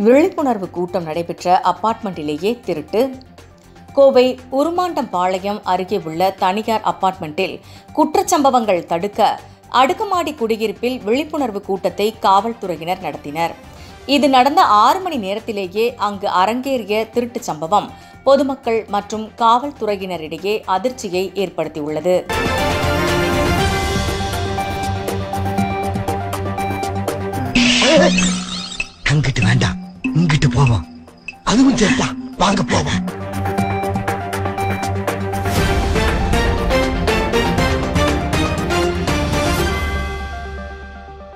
விழிப்புணர்வு கூட்டம் நடைபெற்ற அப்பார்ட்மெண்ட்டிலேயே திருட்டு கோவை உருமாண்டம் பாளையம் அருகே உள்ள தனியார் அப்பார்ட்மெண்ட்டில் குற்றச்சம்பவங்கள் தடுக்க அடுக்குமாடி குடியிருப்பில் விழிப்புணர்வு கூட்டத்தை காவல்துறையினர் நடத்தினர் இது நடந்த ஆறு மணி நேரத்திலேயே அங்கு அரங்கேறிய திருட்டுச் சம்பவம் பொதுமக்கள் மற்றும் காவல்துறையினரிடையே அதிர்ச்சியை ஏற்படுத்தியுள்ளது அங்கிட்டு வேண்டாம் இங்கிட்டு போவோம் அதுவும் சரிதான் வாங்க போவோம்